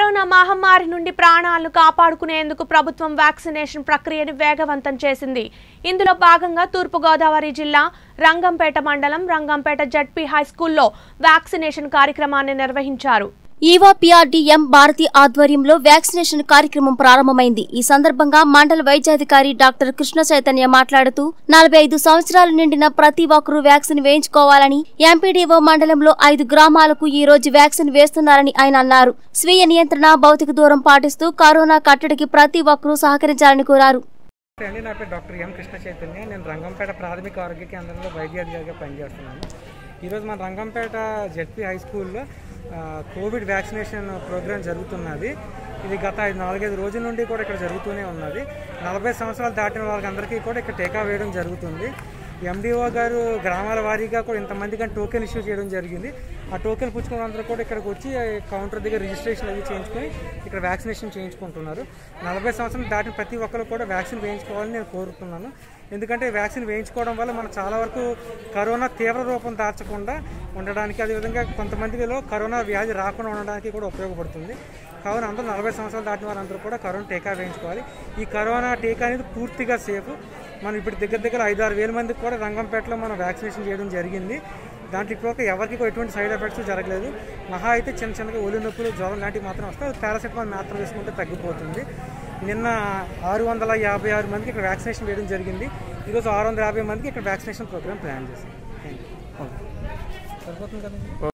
corona మహమ్మారి నుండి ప్రాణాలను కాపాడుకునేందుకు ప్రభుత్వం వ్యాక్సినేషన్ ప్రక్రియను వేగవంతం చేసింది ఇందులో భాగంగా తూర్పుగోదావరి జిల్లా రంగంపేట మండలం రంగంపేట జడ్పీ హైస్కూల్లో వ్యాక్సినేషన్ కార్యక్రమాన్ని నిర్వహించారు ఈవా పిఆర్డీఎం భారతి ఆధ్వర్యంలో వ్యాక్సినేషన్ కార్యక్రమం ప్రారంభమైంది ఈ సందర్భంగా మండల వైద్యాధికారి డాక్టర్ కృష్ణ చైతన్య మాట్లాడుతూ నలభై ఐదు సంవత్సరాలు నిండిన ప్రతి ఒక్కరూ వ్యాక్సిన్ వేయించుకోవాలని ఎంపీడీఓ మండలంలో ఐదు గ్రామాలకు ఈ రోజు వ్యాక్సిన్ వేస్తున్నారని ఆయన అన్నారు స్వీయ నియంత్రణ భౌతిక దూరం పాటిస్తూ కరోనా కట్టడికి ప్రతి ఒక్కరూ సహకరించాలని కోరారు అండి నా పేరు డాక్టర్ ఎం కృష్ణ చైతన్య నేను రంగంపేట ప్రాథమిక ఆరోగ్య కేంద్రంలో వైద్యాధికారిగా పనిచేస్తున్నాను ఈరోజు మన రంగంపేట జెడ్పీ హై స్కూల్లో ఆ, కోవిడ్ వ్యాక్సినేషన్ ప్రోగ్రాం జరుగుతున్నది ఇది గత ఐదు నాలుగైదు రోజుల నుండి కూడా ఇక్కడ జరుగుతూనే ఉన్నది నలభై సంవత్సరాలు దాటిన వాళ్ళందరికీ కూడా ఇక్కడ టీకా వేయడం జరుగుతుంది ఎండిఓ గారు గ్రామాల వారీగా కూడా ఇంతమంది కానీ టోకెన్ ఇష్యూ చేయడం జరిగింది ఆ టోకెన్ పుచ్చుకున్న అందరూ కూడా ఇక్కడికి వచ్చి కౌంటర్ దగ్గర రిజిస్ట్రేషన్ అవి చేయించుకొని ఇక్కడ వ్యాక్సినేషన్ చేయించుకుంటున్నారు నలభై సంవత్సరాలు దాటిన ప్రతి ఒక్కరు కూడా వ్యాక్సిన్ వేయించుకోవాలని నేను కోరుతున్నాను ఎందుకంటే వ్యాక్సిన్ వేయించుకోవడం వల్ల మనకు చాలా వరకు కరోనా తీవ్ర రూపం దాల్చకుండా ఉండడానికి అదేవిధంగా కొంతమందిలో కరోనా వ్యాధి రాకుండా ఉండడానికి కూడా ఉపయోగపడుతుంది కావున అందరూ నలభై సంవత్సరాలు దాటిన వారందరూ కూడా కరోనా టీకా వేయించుకోవాలి ఈ కరోనా టీకా అనేది పూర్తిగా సేఫ్ మనం ఇప్పుడు దగ్గర దగ్గర ఐదు ఆరు వేల మందికి కూడా రంగంపేటలో మనం వ్యాక్సినేషన్ చేయడం జరిగింది దాంట్లో ఇప్పుడు ఎవ్వరికి కూడా ఎటువంటి సైడ్ ఎఫెక్ట్స్ జరగలేదు మహా అయితే చిన్న చిన్నగా ఒళ్ళు నొప్పులు జ్వరం లాంటివి మాత్రం వస్తాయి పారాసెటమాల్ మాత్రం వేసుకుంటే తగ్గిపోతుంది నిన్న ఆరు వందల యాభై ఆరు మందికి ఇక్కడ వ్యాక్సినేషన్ వేయడం జరిగింది ఈరోజు ఆరు వందల యాభై మందికి ఇక్కడ వ్యాక్సినేషన్ ప్రోగ్రామ్ ప్లాన్ చేశాం థ్యాంక్ యూ సరిపోతుంది కదండి